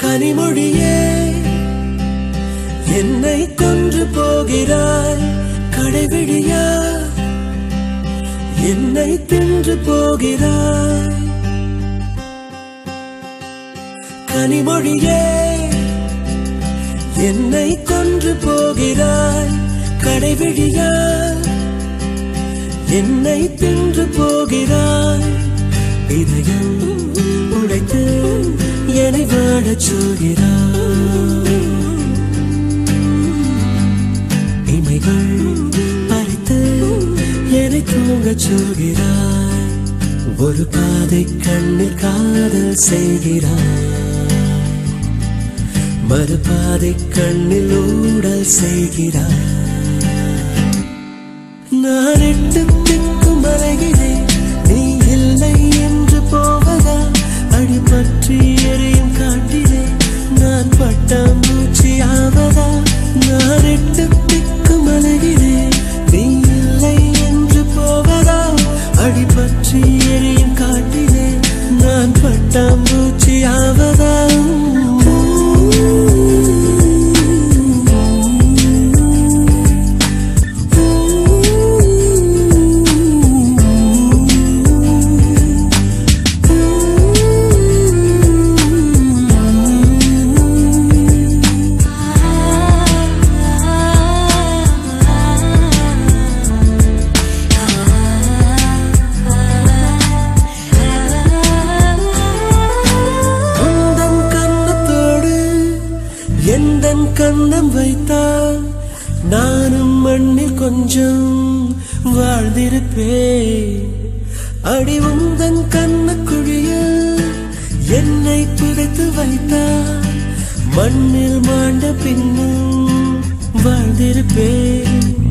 கனிமொழியே என்னை கொன்று போகிறாய் கடைவிழியா என்னை தின்று போகிறாய் கனிமொழியே என்னை கொன்று போகிறாய் கடைவிழியா என்னை தின்று போகிறாய் இதயம் உடைத்து என்னை வாழச் சொல்கிறாய் இமைகள் பறித்து என்னை தூங்கச் சொல்கிறாய் ஒரு பாதை கண்ணில் காதல் செய்கிறாய் மறுபாதை கண்ணில் ஊடல் செய்கிறாய் நான் எட்டு திக்கும் மறைகிறேன் நீ இல்லை என்று போவதா அடிபற்றி எரியும் காட்டிலே நான் பட்டாம்பூச்சி ஆவதா நான் எட்டு திக்கும் மலைகிறேன் நீ இல்லை என்று போவதா அடிபற்றி எரியும் காட்டிலே நான் பட்டாம்பூச்சி ஆவதா உந்தன் கண்ணத்தோடு எந்தன் கண்ணம் வைத்தால் நானும் மண்ணில் கொஞ்சம் வாழ்ந்திருப்பேன் அடி உந்தன் கண்ணக்குழியில் என்னை புதைத்து வைத்தால் மண்ணில் மாண்ட பின்னும் வாழ்ந்திருப்பேன்